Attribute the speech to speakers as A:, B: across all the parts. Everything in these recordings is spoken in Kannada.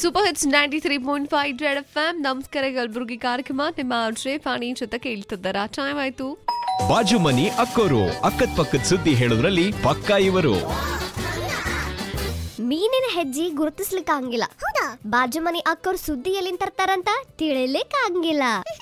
A: super hits ninety three point five Red F M ನಮಸ್ಕಾರ ಕಲಬುರಗಿ ಕಾರ್ಯಕ್ರಮ ನಿಮ್ಮ ಆರ್ಜೆ ಪಾಣಿ ಜೊತೆ ಕೇಳ್ತಿದ್ದಾರಾ ಟೈಮ್ ಆಯ್ತು
B: ಬಾಜು ಮನಿ ಅಕ್ಕೋರು ಅಕ್ಕದ್ ಪಕ್ಕದ ಸುದ್ದಿ ಹೇಳೋದ್ರಲ್ಲಿ ಪಕ್ಕ ಇವರು
C: ಮೀನಿನ ಹೆಜ್ಜೆ ಗುರುತಿಸ್ಲಿಕ್ಕೆ ಆಗಂಗಿಲ್ಲ ಹೌದಾ ಬಾಜು ಮನಿ ಅಕ್ಕವ್ರು ಸುದ್ದಿ ಎಲ್ಲಿಂದ ತರ್ತಾರಂತ ತಿಳಿಲಿಕ್ಕೆ ಆಗಂಗಿಲ್ಲ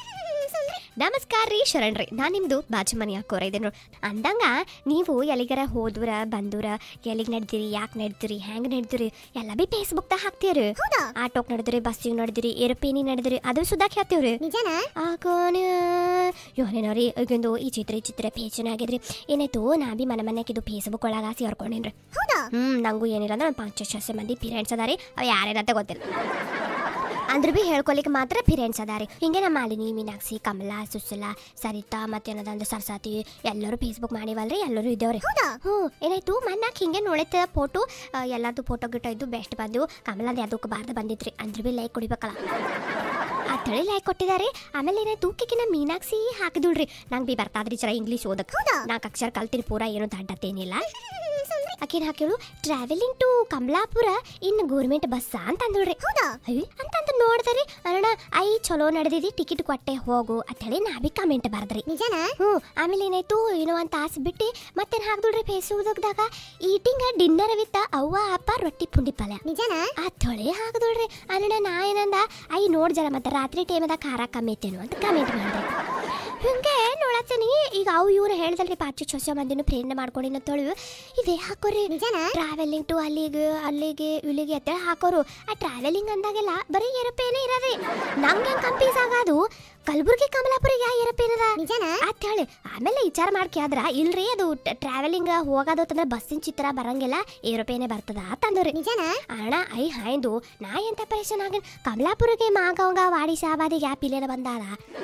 C: ನಮಸ್ಕಾರ ರೀ ಶರಣ್ರಿ ನಾನ್ ನಿಮ್ದು ಬಾಜು ಮನಿ ಅಕ್ಕೋರ ಇದೇನು ಅಂದಂಗ ನೀವು ಎಲ್ಲಿಗಾರ ಹೋದ್ರ ಬಂದೂರ ಎಲ್ಲಿಗೆ ನಡ್ದಿರಿ ಯಾಕೆ ನಡ್ದಿರಿ ಹೆಂಗ್ ನಡ್ದಿರಿ ಎಲ್ಲ ಬಿ ಫೇಸ್ಬುಕ್ ದಾಗ ಹಾಕ್ತೀರಿ ಆಟೋಕ್ ನಡೆದ್ರಿ ಬಸ್ಸಿಗೆ ನಡೆದಿರಿ ಏರೋಪ್ಲೇನಿಗೆ ನಡೆದಿರಿ ಅದು ಸುದ್ದಾಕ್ ಹಾಕ್ತೀವ್ರಿ ಆಗೋನ ಯೋನೇನವ್ರಿ ಈಗಿಂದು ಈ ಚಿತ್ರ ಈ ಚಿತ್ರ ಪೇಜನ್ ಆಗಿದ್ರಿ ಏನಾಯ್ತು ನಾ ಬಿ ಮನೆ ಮನೆಕಿದು ಫೇಸ್ಬುಕ್ ಒಳಗ ಸೇರ್ಕೊಂಡೇನ್ರಿ ಹ್ಮ್ ನಂಗೂ ಏನಿಲ್ಲ ಅಂದ್ರೆ ಪಾಂಚ ಶಸ್ಯ ಮಂದಿ ಪೇರೆಂಟ್ಸ್ ಅದಾರಿ ಅವ್ ಯಾರೇನಂತ ಗೊತ್ತಿಲ್ಲ ಅಂದ್ರ ಬಿ ಹೇಳ್ಕೊಲಿಕ್ಕೆ ಮಾತ್ರ ಪೇರೆಂಟ್ಸ್ ಅದಾರಿ ಹಿಂಗೆ ನಮ್ಮ ಮಾಲಿನಿ ಮೀನಾಕ್ಷಿ ಕಮಲಾ ಸುಶಲಾ ಸರಿತಾ ಮತ್ತೇನದ ಅಂದ್ರೆ ಸರಸ್ವತಿ ಎಲ್ಲರೂ ಫೇಸ್ಬುಕ್ ಮಾಡಿವಲ್ರಿ ಎಲ್ಲರೂ ಇದ್ದೇವ್ರಿ ಹ್ಞೂ ಏನಾಯ್ತು ಮನ್ನಾಕ್ ಹಿಂಗೆ ನೋಡೈತೆ ಫೋಟೋ ಎಲ್ಲಾರ್ದು ಫೋಟೋ ಗಿಟ ಇದ್ದು ಬೆಸ್ಟ್ ಬಂದು ಕಮಲಾದ ಯಾವ್ದಕ್ಕೆ ಬಾರ್ದು ಬಂದಿತ್ರಿ ಅಂದ್ರ ಬಿ ಲೈಕ್ ಕೊಡಿಬೇಕಲ್ಲ ಆ ತಳಿ ಲೈಕ್ ಕೊಟ್ಟಿದ್ದಾರೆ ಆಮೇಲೆ ಏನಾಯ್ತು ಕಿಕ್ಕಿನ ಮೀನಾಕ್ಷಿ ಹಾಕಿದುಳ್ರಿ ನಂಗೆ ಬಿ ಬರ್ತಾದ್ರಿ ಜರ ಇಂಗ್ಲೀಷ್ ಓದಕ್ ನಾಲ್ಕು ಅಕ್ಷರ ಕಲ್ತೀನಿ ಪೂರ ಏನು ದಡ್ಡತ್ತೇನಿಲ್ಲ ಆಕೇನ್ ಹಾಕಿಳು travelling to Kamalapura in government bus ಅಂತ ಅಂದಳ್ರಿ ಹೌದಾ ಅಂತಂತ ನೋಡಿದ್ರಿ ಅಣ್ಣ ಐ ಚಲೋ ನಡೆದಿದಿ ಟಿಕೆಟ್ ಕೊಟ್ಟೆ ಹೋಗು ಅಂತೇಳಿ ನಾ ಬಿ ಕಮೆಂಟ್ ಬರ್ದ್ರಿ ನಿಜಾನ ಹ್ಞೂ ಆಮೇಲೆ ಏನಾಯ್ತು ಏನೋ ಒಂದ್ ತಾಸು ಬಿಟ್ಟು ಮತ್ತೇನ್ ಹಾಕ್ದುಳ್ರಿ ಫೇಸ್ಬುಕ್ದಾಗ ಈಟಿಂಗ್ ಡಿನ್ನರ್ ವಿತ್ ಅವ್ವ ಅಪ್ಪ ರೊಟ್ಟಿ ಪುಂಡಿ ಪಲ್ಯ ನಿಜಾನ ಆ ತೊಳೆ ಹಾಕ್ದುಳ್ರಿ ಅಣ್ಣ ನಾ ಏನಂದ ಐ ನೋಡ್ ಜರ ಮತ್ತೆ ರಾತ್ರಿ ಟೈಮದಾಗ ಖಾರ ಕಮ್ಮಿ ಐತೇನು ಅಂತ ಕಮೆಂಟ್ ಮಾಡ್ರಿ ಹಿಂಗೆ ನೋಡತ್ತೀನಿ ಈಗ ಅವು ಇವ್ರು ಹೇಳ್ದಲ್ರಿ ಪಾಚಿ ಚೊಸ ಮಂದಿನ ಪ್ರೇರಣೆ ಮಾಡ್ಕೊಂಡಿನ ತೊಳು ಇದೇ ಹಾಕೋರಿ ಟ್ರಾವೆಲಿಂಗ್ ಟು ಅಲ್ಲಿಗೆ ಅಲ್ಲಿಗೆ ಇಲ್ಲಿಗೆ ಅಂತ ಹಾಕೋರು ಆ ಟ್ರಾವೆಲಿಂಗ್ ಅಂದಾಗೆಲ್ಲ ಬರೀ ಏರೋಪ್ಲೇನೇ ಇರೋದ್ರಿ ನಂಗೆ ಹೆಂಗ್ ಕಂಪೀಸ್ ಆಗೋದು ಕಲಬುರ್ಗಿ ಕಮಲಾಪುರ ಯಾ ಏರೋಪ್ಲೇನ್ ಅದ ನಿಜಾನ ಅಂತ ಹೇಳಿ ಆಮೇಲೆ ವಿಚಾರ ಮಾಡ್ಕ್ಯಾದ್ರ ಇಲ್ರಿ ಅದು ಟ್ರಾವೆಲಿಂಗ್ ಹೋಗೋದು ಅಂತಂದ್ರೆ ಬಸ್ಸಿನ ಚಿತ್ರ ಬರಂಗಿಲ್ಲ ಏರೋಪ್ಲೇನೇ ಬರ್ತದ ಅಂತಂದ್ರಿ ನಿಜಾನ ಅಣ್ಣ ಐ ಹಾಯ್ದು ನಾ ಎಂತ ಪರೇಶನ್ ಆಗ ಕಮಲಾಪುರಕ್ಕೆ ಮಾಗವಂಗ ವಾಡಿ ಶಾಬಾದಿಗೆ ಯಾ ಪಿಲೇನ ಬಂದಾಳ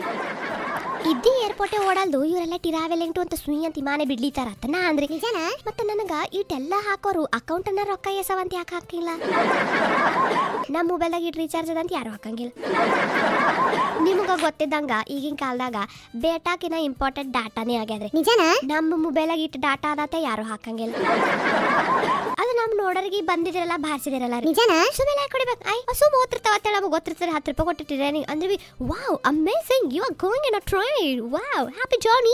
C: ಇದ್ದಿ ಏರ್ಪೋರ್ಟ್ ಓಡಲ್ದು ಇವರೆಲ್ಲ ಟ್ರಾವೆಲಿಂಗ್ ಟು ಅಂತ ಸುಯಿ ಅಂತ ಇಮಾನೆ ಬಿಡ್ಲಿತಾರ ಅಂತ ನಾ ಅಂದ್ರಿ ನಿಜಾನ ಮತ್ತೆ ನನಗ ಇಟ್ಟೆಲ್ಲ ಹಾಕೋರು ಅಕೌಂಟ್ ಅನ್ನ ರೊಕ್ಕ ಎಸವಂತ ಯಾಕೆ ಹಾಕಿಲ್ಲ ನಮ್ಮ ಮೊಬೈಲ್ದಾಗ ಇಟ್ ರೀಚಾರ್ಜ್ ಅದಂತ ಯಾರು ಹಾಕಂಗಿಲ್ಲ ನಿಮಗ ಗೊತ್ತಿದ್ದಂಗ ಈಗಿನ ಕಾಲದಾಗ ಬೇಟಾಕಿನ ಇಂಪಾರ್ಟೆಂಟ್ ಡಾಟಾನೇ ಆಗ್ಯಾದ್ರಿ ನಿಜಾನ ನಮ್ಮ ಮೊಬೈಲಾಗ ಇಟ್ಟು ಡಾಟಾ ಅದಾತ ಯಾರು ಹಾಕಂಗಿಲ್ಲ ಅದು ನಮ್ ನೋಡೋರಿಗೆ ಬಂದಿದಿರಲ್ಲ ಭಾರಿಸಿದಿರಲ್ಲ ನಿಜಾನ ಸುಮ್ಮನೆ ಕೊಡಿಬೇಕು ಐ ಸುಮ್ಮ ಓದ್ತಿರ್ತಾವ ಅಂತ ನಮಗೆ ಗೊತ್ತಿರ್ತಾರೆ ಹತ್ತು ರೂಪಾಯಿ ಕೊಟ್ಟು ಟ್ರೈನಿಂಗ್ ಅಂದ್ರೆ ಬಿ wow amazing you are going in a train wow happy journey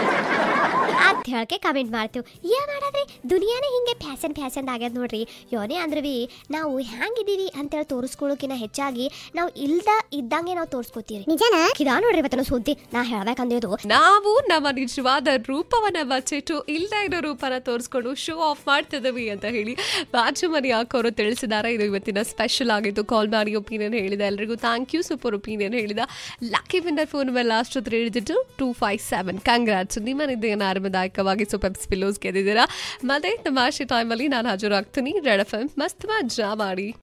C: ಅಂತ ಹೇಳಕ್ಕೆ ಕಮೆಂಟ್ ಮಾಡ್ತೀವಿ ಏನ್ ಮಾಡದ್ರಿ ದುನಿಯಾನೇ ಹಿಂಗೆ ಫ್ಯಾಷನ್ ಫ್ಯಾಷನ್ ಆಗ್ಯದ ನೋಡ್ರಿ ಯೋನೇ ಅಂದ್ರೆ ಬಿ ನಾವು ಹ್ಯಾಂಗಿದೀವಿ ಅಂತೇಳಿ ತೋರಿಸ್ಕೊಳ್ಳೋಕಿನ ಹೆಚ್ಚಾಗಿ ನಾವು ಇಲ್ದ ಇದ್ದಂಗೆ ನಾವು ತೋರಿಸ್ಕೋತೀವಿ ನಿಜಾನ ಕಿದಾ ನೋಡ್ರಿ ಇವತ್ತಿನ ಸುದ್ದಿ ನಾ ಹೇಳ್ಬೇಕಂದಿದ್ದು
A: ನಾವು ನಮ್ಮ ನಿಜವಾದ ರೂಪವನ್ನ ಬಚ್ಚಿಟ್ಟು ಇಲ್ದೇ ಇರೋ ರೂಪನ ತೋರಿಸ್ಕೊಂಡು ಶೋ ಆಫ್ ಮಾಡ್ತಿದ್ದೀವಿ ಅಂತ ಹೇಳಿ ಬಾಜು ಮನಿ ಹಾಕೋರು ತಿಳಿಸಿದ್ದಾರೆ ಇದು ಇವತ್ತಿನ ಸ್ಪೆಷಲ್ ಆಗಿತ್ತು ಕಾಲ್ ಮಾಡಿ ಒಪಿನಿಯನ್ ಹೇಳಿದ ಎಲ್ರಿಗೂ ಥ್ಯಾಂಕ್ ಯು ಸೂಪರ್ ಒಪಿನಿಯನ್ ಹೇಳಿದ ಲಕ್ಕಿ ವಿನ್ನರ್ ಫೋನ್ ಮೇಲೆ ಲಾಸ್ಟ್ ಹತ್ರ ಹೇಳಿದ್ದು ಟೂ ಫೈವ್ ಸೆವೆನ್ ಕಂಗ್ರಾಟ್ಸ್ ನಿಮ್ಮ ನಿದ್ದೆಯನ್ನು ಆರಾಮದಾಯಕವಾಗಿ ಸೊ ಪೆಪ್ಸ್ ಪಿಲ್ಲೋಸ್ ಗೆದ್ದಿದ್ದೀರಾ ಮತ್ತೆ ತಮಾಷೆ ಟೈಮಲ್ಲಿ ನಾನು ಹಾಜರಾಗ್ತೀನಿ ರೆಡ್ ಎಫ್ ಎಂ ಮಸ್ತ್ ಮಜಾ ಮಾಡಿ